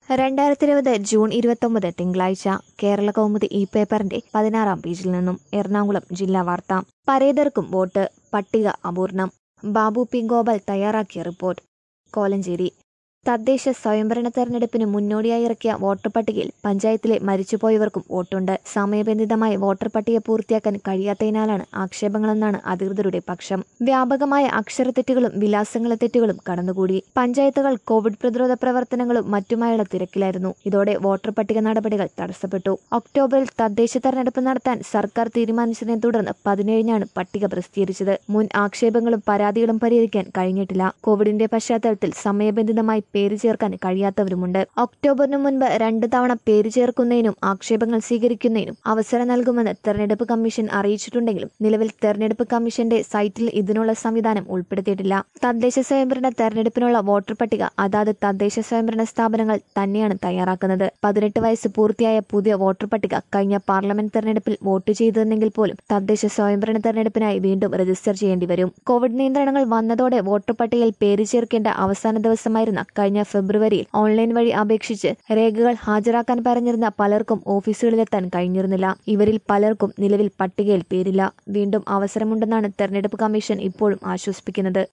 രണ്ടായിരത്തി ഇരുപത് ജൂൺ ഇരുപത്തൊമ്പത് തിങ്കളാഴ്ച കേരള കൗമുദി ഇ പേപ്പറിന്റെ പതിനാറാം പേജിൽ നിന്നും എറണാകുളം ജില്ലാ വാർത്ത പരേതർക്കും വോട്ട് പട്ടിക അപൂർണം ബാബു പി ഗോപാൽ തയ്യാറാക്കിയ റിപ്പോർട്ട് കോലഞ്ചേരി തദ്ദേശ സ്വയംഭരണ തെരഞ്ഞെടുപ്പിന് മുന്നോടിയായി ഇറക്കിയ വോട്ടർ പട്ടികയിൽ പഞ്ചായത്തിലെ മരിച്ചുപോയവർക്കും വോട്ടുണ്ട് സമയബന്ധിതമായി വോട്ടർ പട്ടിക പൂർത്തിയാക്കാൻ കഴിയാത്തതിനാലാണ് ആക്ഷേപങ്ങളെന്നാണ് അധികൃതരുടെ പക്ഷം വ്യാപകമായ അക്ഷരത്തെറ്റുകളും വിലാസങ്ങളെ തെറ്റുകളും കടന്നുകൂടി പഞ്ചായത്തുകൾ കോവിഡ് പ്രതിരോധ പ്രവർത്തനങ്ങളും മറ്റുമായുള്ള തിരക്കിലായിരുന്നു ഇതോടെ വോട്ടർ പട്ടിക നടപടികൾ തടസ്സപ്പെട്ടു ഒക്ടോബറിൽ തദ്ദേശ തെരഞ്ഞെടുപ്പ് നടത്താൻ സർക്കാർ തീരുമാനിച്ചതിനെ തുടർന്ന് പതിനേഴിനാണ് പട്ടിക പ്രസിദ്ധീകരിച്ചത് മുൻ ആക്ഷേപങ്ങളും പരാതികളും പരിഹരിക്കാൻ കഴിഞ്ഞിട്ടില്ല കോവിഡിന്റെ പശ്ചാത്തലത്തിൽ സമയബന്ധിതമായി പേര് ചേർക്കാൻ കഴിയാത്തവരുമുണ്ട് ഒക്ടോബറിന് മുൻപ് രണ്ട് തവണ പേര് ചേർക്കുന്നതിനും ആക്ഷേപങ്ങൾ സ്വീകരിക്കുന്നതിനും അവസരം നൽകുമെന്ന് തെരഞ്ഞെടുപ്പ് കമ്മീഷൻ അറിയിച്ചിട്ടുണ്ടെങ്കിലും നിലവിൽ തെരഞ്ഞെടുപ്പ് കമ്മീഷന്റെ സൈറ്റിൽ ഇതിനുള്ള സംവിധാനം ഉൾപ്പെടുത്തിയിട്ടില്ല തദ്ദേശ സ്വയംഭരണ തെരഞ്ഞെടുപ്പിനുള്ള വോട്ടർ പട്ടിക അതാത് തദ്ദേശ സ്വയംഭരണ സ്ഥാപനങ്ങൾ തന്നെയാണ് തയ്യാറാക്കുന്നത് പതിനെട്ട് വയസ്സ് പൂർത്തിയായ പുതിയ വോട്ടർ പട്ടിക കഴിഞ്ഞ പാർലമെന്റ് തെരഞ്ഞെടുപ്പിൽ വോട്ട് ചെയ്തിരുന്നെങ്കിൽ പോലും തദ്ദേശ സ്വയംഭരണ തെരഞ്ഞെടുപ്പിനായി വീണ്ടും രജിസ്റ്റർ ചെയ്യേണ്ടി വരും കോവിഡ് നിയന്ത്രണങ്ങൾ വന്നതോടെ വോട്ടർ പട്ടികയിൽ പേര് ചേർക്കേണ്ട അവസാന ദിവസമായിരുന്ന കഴിഞ്ഞ ഫെബ്രുവരിയിൽ ഓൺലൈൻ വഴി അപേക്ഷിച്ച് രേഖകൾ ഹാജരാക്കാൻ പറഞ്ഞിരുന്ന പലർക്കും ഓഫീസുകളിലെത്താൻ കഴിഞ്ഞിരുന്നില്ല ഇവരിൽ പലർക്കും നിലവിൽ പട്ടികയിൽ പേരില്ല വീണ്ടും അവസരമുണ്ടെന്നാണ് തെരഞ്ഞെടുപ്പ് കമ്മീഷൻ ഇപ്പോഴും ആശ്വസിപ്പിക്കുന്നത്